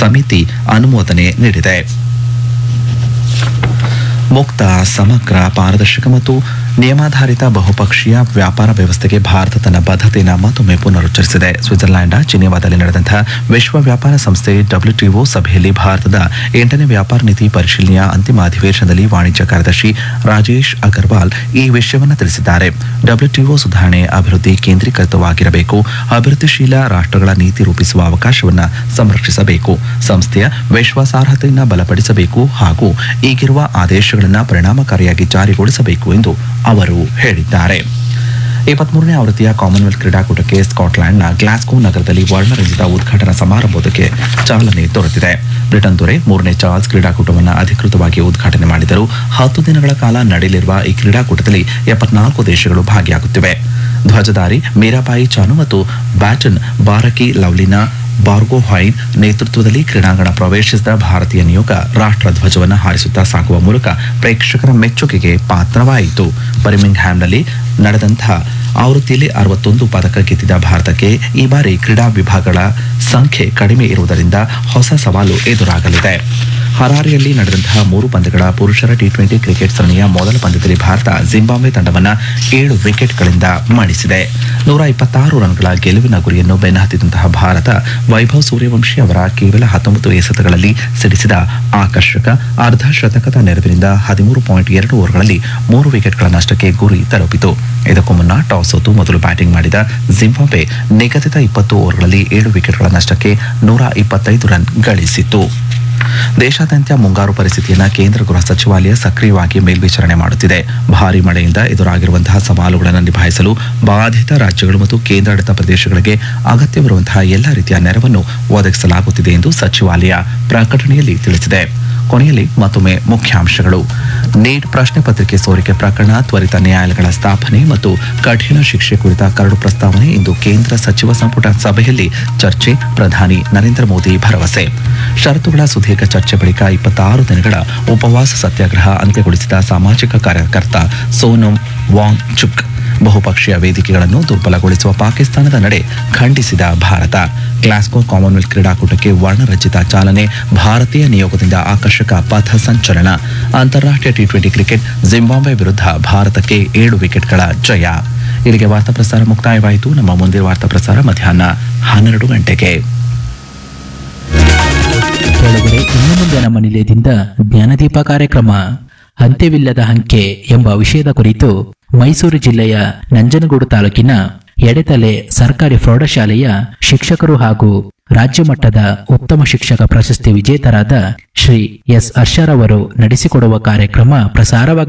ಸಮಿತಿ ಅನುಮೋದನೆ ನೀಡಿದೆ ಮುಕ್ತ ಸಮಗ್ರ ಪಾರದರ್ಶಕ ಮತ್ತು ನಿಯಮಾಧಾರಿತ ಬಹುಪಕ್ಷೀಯ ವ್ಯಾಪಾರ ವ್ಯವಸ್ಥೆಗೆ ಭಾರತ ತನ್ನ ಬದ್ಧತೆಯನ್ನು ಮತ್ತೊಮ್ಮೆ ಪುನರುಚ್ಚರಿಸಿದೆ ಸ್ವಿಟ್ಜರ್ಲ್ಯಾಂಡ್ನ ಜಿನೆವಾದಲ್ಲಿ ನಡೆದಂತಹ ವಿಶ್ವ ವ್ಯಾಪಾರ ಸಂಸ್ಥೆ ಡಬ್ಲ್ಯೂಟಿಒ ಸಭೆಯಲ್ಲಿ ಭಾರತದ ಎಂಟನೇ ವ್ಯಾಪಾರ ನೀತಿ ಪರಿಶೀಲನೆಯ ಅಂತಿಮ ಅಧಿವೇಶನದಲ್ಲಿ ವಾಣಿಜ್ಯ ಕಾರ್ಯದರ್ಶಿ ರಾಜೇಶ್ ಅಗರ್ವಾಲ್ ಈ ವಿಷಯವನ್ನು ತಿಳಿಸಿದ್ದಾರೆ ಡಬ್ಲ್ಯೂಟಿಒ ಸುಧಾರಣೆ ಅಭಿವೃದ್ಧಿ ಕೇಂದ್ರೀಕೃತವಾಗಿರಬೇಕು ಅಭಿವೃದ್ಧಿಶೀಲ ರಾಷ್ಟ್ರಗಳ ನೀತಿ ರೂಪಿಸುವ ಅವಕಾಶವನ್ನು ಸಂರಕ್ಷಿಸಬೇಕು ಸಂಸ್ಥೆಯ ವಿಶ್ವಾಸಾರ್ಹತೆಯನ್ನು ಬಲಪಡಿಸಬೇಕು ಹಾಗೂ ಈಗಿರುವ ಆದೇಶಗಳನ್ನು ಪರಿಣಾಮಕಾರಿಯಾಗಿ ಜಾರಿಗೊಳಿಸಬೇಕು ಎಂದು ಅವರು ಹೇಳಿದ್ದಾರೆ ಇಪ್ಪತ್ಮೂರನೇ ಆವೃತ್ತಿಯ ಕಾಮನ್ವೆಲ್ತ್ ಕ್ರೀಡಾಕೂಟಕ್ಕೆ ಸ್ಕಾಟ್ಲೆಂಡ್ನ ಗ್ಲಾಸ್ಗೋ ನಗರದಲ್ಲಿ ವರ್ಣರಂಜಿತ ಉದ್ಘಾಟನಾ ಸಮಾರಂಭಕ್ಕೆ ಚಾಲನೆ ದೊರೆತಿದೆ ಬ್ರಿಟನ್ ದೊರೆ ಮೂರನೇ ಚಾರ್ಲ್ಸ್ ಕ್ರೀಡಾಕೂಟವನ್ನು ಅಧಿಕೃತವಾಗಿ ಉದ್ಘಾಟನೆ ಮಾಡಿದರು ಹತ್ತು ದಿನಗಳ ಕಾಲ ನಡೆಯಲಿರುವ ಈ ಕ್ರೀಡಾಕೂಟದಲ್ಲಿ ಎಪ್ಪತ್ನಾಲ್ಕು ದೇಶಗಳು ಭಾಗಿಯಾಗುತ್ತಿವೆ ಧ್ವಜಧಾರಿ ಮೀರಾಬಾಯಿ ಚಾನು ಮತ್ತು ಬ್ಯಾಟನ್ ಬಾರಕಿ ಲವ್ಲಿನಾ ಬಾರ್ಗೋಹೈನ್ ನೇತೃತ್ವದಲ್ಲಿ ಕ್ರೀಡಾಂಗಣ ಪ್ರವೇಶಿಸಿದ ಭಾರತೀಯ ನಿಯೋಗ ರಾಷ್ಟ್ರ ಧ್ವಜವನ್ನು ಹಾರಿಸುತ್ತಾ ಸಾಗುವ ಮೂಲಕ ಪ್ರೇಕ್ಷಕರ ಮೆಚ್ಚುಗೆಗೆ ಪಾತ್ರವಾಯಿತು ಬರ್ಮಿಂಗ್ ಹ್ಯಾಮ್ನಲ್ಲಿ ನಡೆದಂತಹ ಆವೃತ್ತಿಯಲ್ಲಿ ಅರವತ್ತೊಂದು ಪದಕ ಗೆದ್ದಿದ್ದ ಭಾರತಕ್ಕೆ ಈ ಬಾರಿ ಕ್ರೀಡಾ ವಿಭಾಗಗಳ ಸಂಖ್ಯೆ ಕಡಿಮೆ ಇರುವುದರಿಂದ ಹೊಸ ಸವಾಲು ಎದುರಾಗಲಿದೆ ಹರಾರಿಯಲ್ಲಿ ನಡೆದಂತಹ ಮೂರು ಪಂದ್ಯಗಳ ಪುರುಷರ ಟಿ ಟ್ವೆಂಟಿ ಕ್ರಿಕೆಟ್ ಸರಣಿಯ ಮೊದಲ ಪಂದ್ಯದಲ್ಲಿ ಭಾರತ ಜಿಂಬಾಬ್ವೆ ತಂಡವನ್ನು ಏಳು ವಿಕೆಟ್ಗಳಿಂದ ಮಣಿಸಿದೆ ನೂರ ಇಪ್ಪತ್ತಾರು ರನ್ಗಳ ಗೆಲುವಿನ ಗುರಿಯನ್ನು ಬೆನ್ನಹತ್ತಿದಂತಹ ಭಾರತ ವೈಭವ್ ಸೂರ್ಯವಂಶಿ ಅವರ ಕೇವಲ ಹತ್ತೊಂಬತ್ತು ಎಸೆತಗಳಲ್ಲಿ ಸಿಡಿಸಿದ ಆಕರ್ಷಕ ಅರ್ಧ ಶತಕದ ನೆರವಿನಿಂದ ಹದಿಮೂರು ಪಾಯಿಂಟ್ ಎರಡು ಓವರ್ಗಳಲ್ಲಿ ಮೂರು ವಿಕೆಟ್ಗಳ ನಷ್ಟಕ್ಕೆ ಗುರಿ ತಲುಪಿತು ಇದಕ್ಕೂ ಮುನ್ನ ಟಾಸ್ ಸೋತು ಮೊದಲು ಬ್ಯಾಟಿಂಗ್ ಮಾಡಿದ ಜಿಂಬಾಬ್ವೆ ನಿಗದಿತ ಇಪ್ಪತ್ತು ಓವರ್ಗಳಲ್ಲಿ ಏಳು ವಿಕೆಟ್ಗಳ ನಷ್ಟಕ್ಕೆ ನೂರ ಇಪ್ಪತ್ತೈದು ರನ್ ಗಳಿಸಿತು ದೇಶಾದ್ಯಂತ ಮುಂಗಾರು ಪರಿಸ್ಥಿತಿಯನ್ನು ಕೇಂದ್ರ ಗೃಹ ಸಚಿವಾಲಯ ಸಕ್ರಿಯವಾಗಿ ಮೇಲ್ವಿಚಾರಣೆ ಮಾಡುತ್ತಿದೆ ಭಾರಿ ಮಳೆಯಿಂದ ಎದುರಾಗಿರುವಂತಹ ಸವಾಲುಗಳನ್ನು ನಿಭಾಯಿಸಲು ಬಾಧಿತ ರಾಜ್ಯಗಳು ಮತ್ತು ಕೇಂದ್ರಾಡಳಿತ ಪ್ರದೇಶಗಳಿಗೆ ಅಗತ್ಯವಿರುವಂತಹ ಎಲ್ಲ ರೀತಿಯ ನೆರವನ್ನು ಒದಗಿಸಲಾಗುತ್ತಿದೆ ಎಂದು ಸಚಿವಾಲಯ ಪ್ರಕಟಣೆಯಲ್ಲಿ ತಿಳಿಸಿದೆ ಕೊನೆಯಲ್ಲಿ ಮತ್ತೊಮ್ಮೆ ಮುಖ್ಯಾಂಶಗಳು ನೀಟ್ ಪ್ರಶ್ನೆ ಪತ್ರಿಕೆ ಸೋರಿಕೆ ಪ್ರಕರಣ ತ್ವರಿತ ನ್ಯಾಯಾಲಯಗಳ ಸ್ಥಾಪನೆ ಮತ್ತು ಕಠಿಣ ಶಿಕ್ಷೆ ಕುರಿತ ಕರಡು ಪ್ರಸ್ತಾವನೆ ಇಂದು ಕೇಂದ್ರ ಸಚಿವ ಸಂಪುಟ ಸಭೆಯಲ್ಲಿ ಚರ್ಚೆ ಪ್ರಧಾನಿ ನರೇಂದ್ರ ಮೋದಿ ಭರವಸೆ ಷರತ್ತುಗಳ ಸುದೀರ್ಘ ಚರ್ಚೆ ಬಳಿಕ ಇಪ್ಪತ್ತಾರು ದಿನಗಳ ಉಪವಾಸ ಸತ್ಯಾಗ್ರಹ ಅಂತ್ಯಗೊಳಿಸಿದ ಸಾಮಾಜಿಕ ಕಾರ್ಯಕರ್ತ ಸೋನಂ ವಾಂಗ್ ಚುಕ್ ಬಹುಪಕ್ಷೀಯ ವೇದಿಕೆಗಳನ್ನು ದುರ್ಬಲಗೊಳಿಸುವ ಪಾಕಿಸ್ತಾನದ ನಡೆ ಖಂಡಿಸಿದ ಭಾರತ ಗ್ಲಾಸ್ಗೋ ಕಾಮನ್ವೆಲ್ತ್ ಕ್ರೀಡಾಕೂಟಕ್ಕೆ ವರ್ಣರಂಜಿತ ಚಾಲನೆ ಭಾರತೀಯ ನಿಯೋಗದಿಂದ ಆಕರ್ಷಕ ಪಥ ಸಂಚಲನ ಅಂತಾರಾಷ್ಟ್ರೀಯ ಟಿ ಟ್ವೆಂಟಿ ಕ್ರಿಕೆಟ್ ಜಿಂಬಾಬ್ವೆ ವಿರುದ್ಧ ಭಾರತಕ್ಕೆ ಏಳು ವಿಕೆಟ್ಗಳ ಜಯ ಇಲ್ಲಿಗೆ ವಾರ್ತಾ ಪ್ರಸಾರ ಮುಕ್ತಾಯವಾಯಿತು ನಮ್ಮ ಮುಂದಿನ ವಾರ್ತಾ ಪ್ರಸಾರ ಮಧ್ಯಾಹ್ನ ಹನ್ನೆರಡು ಗಂಟೆಗೆ ಕೆಳಗಡೆ ಇನ್ನು ಮುಂದೆ ನಮ್ಮ ನಿಲಯದಿಂದ ಜ್ಞಾನದೀಪ ಕಾರ್ಯಕ್ರಮ ಅಂತ್ಯವಿಲ್ಲದ ಅಂಕೆ ಎಂಬ ವಿಷಯದ ಕುರಿತು ಮೈಸೂರು ಜಿಲ್ಲೆಯ ನಂಜನಗೂಡು ತಾಲೂಕಿನ ಎಡೆತಲೆ ಸರ್ಕಾರಿ ಪ್ರೌಢಶಾಲೆಯ ಶಿಕ್ಷಕರು ಹಾಗೂ ರಾಜ್ಯ ಮಟ್ಟದ ಉತ್ತಮ ಶಿಕ್ಷಕ ಪ್ರಶಸ್ತಿ ವಿಜೇತರಾದ ಶ್ರೀ ಎಸ್ ಹರ್ಷರವರು ನಡೆಸಿಕೊಡುವ ಕಾರ್ಯಕ್ರಮ ಪ್ರಸಾರವಾಗಲಿದೆ